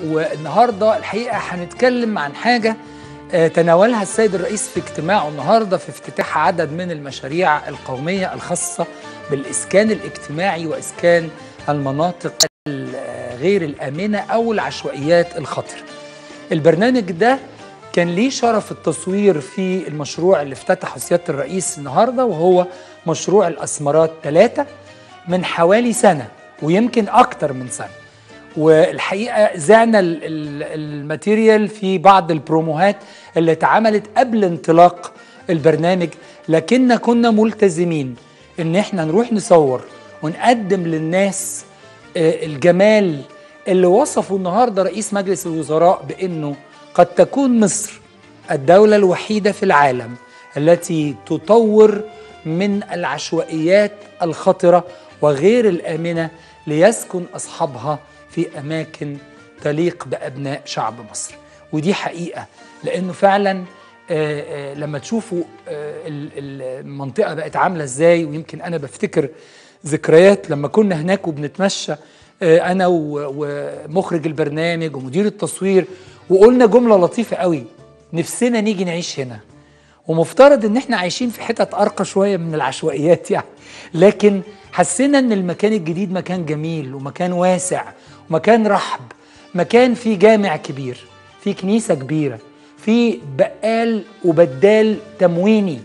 والنهارده الحقيقه هنتكلم عن حاجه آه، تناولها السيد الرئيس في اجتماعه النهارده في افتتاح عدد من المشاريع القوميه الخاصه بالاسكان الاجتماعي واسكان المناطق غير الامنه او العشوائيات الخطره. البرنامج ده كان ليه شرف التصوير في المشروع اللي افتتحه سياده الرئيس النهارده وهو مشروع الاسمرات ثلاثه من حوالي سنه ويمكن اكتر من سنه. والحقيقه زعنا ال- ال- الماتيريال في بعض البروموهات اللي اتعملت قبل انطلاق البرنامج لكن كنا ملتزمين ان احنا نروح نصور ونقدم للناس آه، الجمال اللي وصفه النهارده رئيس مجلس الوزراء بانه قد تكون مصر الدوله الوحيده في العالم التي تطور من العشوائيات الخطره وغير الامنه ليسكن اصحابها في اماكن تليق بابناء شعب مصر ودي حقيقه لانه فعلا آه، آه، لما تشوفوا آه، ال- ال- المنطقه بقت عامله ازاي ويمكن انا بفتكر ذكريات لما كنا هناك وبنتمشى آه، انا و- ومخرج البرنامج ومدير التصوير وقلنا جمله لطيفه قوي نفسنا نيجي نعيش هنا ومفترض ان احنا عايشين في حتت ارقى شويه من العشوائيات يعني لكن حسينا ان المكان الجديد مكان جميل ومكان واسع ومكان رحب مكان فيه جامع كبير فيه كنيسه كبيره فيه بقال وبدال تمويني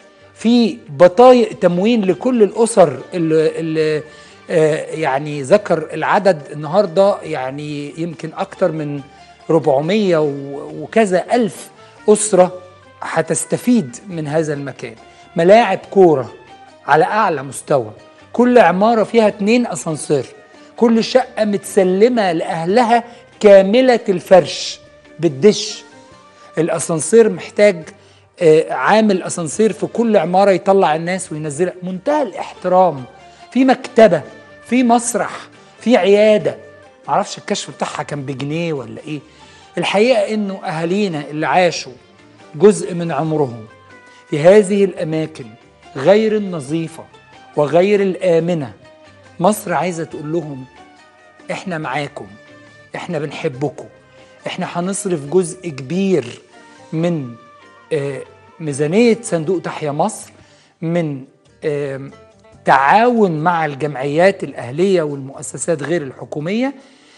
في بطايق تموين لكل الاسر اللي, اللي آه، يعني ذكر العدد النهارده يعني يمكن اكتر من 400 و- وكذا الف اسره هتستفيد من هذا المكان ملاعب كوره على اعلى مستوى كل عماره فيها اتنين اسانسير كل شقه متسلمه لاهلها كامله الفرش بالدش الاسانسير محتاج آه، عامل اسانسير في كل عماره يطلع الناس وينزلها منتهى الاحترام في مكتبه في مسرح في عياده معرفش الكشف بتاعها كان بجنيه ولا ايه الحقيقه انه اهالينا اللي عاشوا جزء من عمرهم في هذه الاماكن غير النظيفه وغير الامنه مصر عايزه تقول لهم احنا معاكم احنا بنحبكم احنا هنصرف جزء كبير من آه، ميزانية صندوق تحيا مصر من آم، تعاون مع الجمعيات الأهلية والمؤسسات غير الحكومية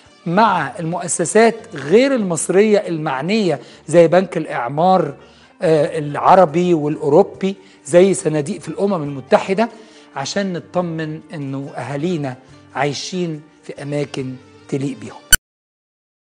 مع المؤسسات غير المصرية المعنية زي بنك الإعمار آه، العربي والأوروبي زي صناديق في الأمم المتحدة عشان نطمن إنه أهالينا عايشين في أماكن تليق بيهم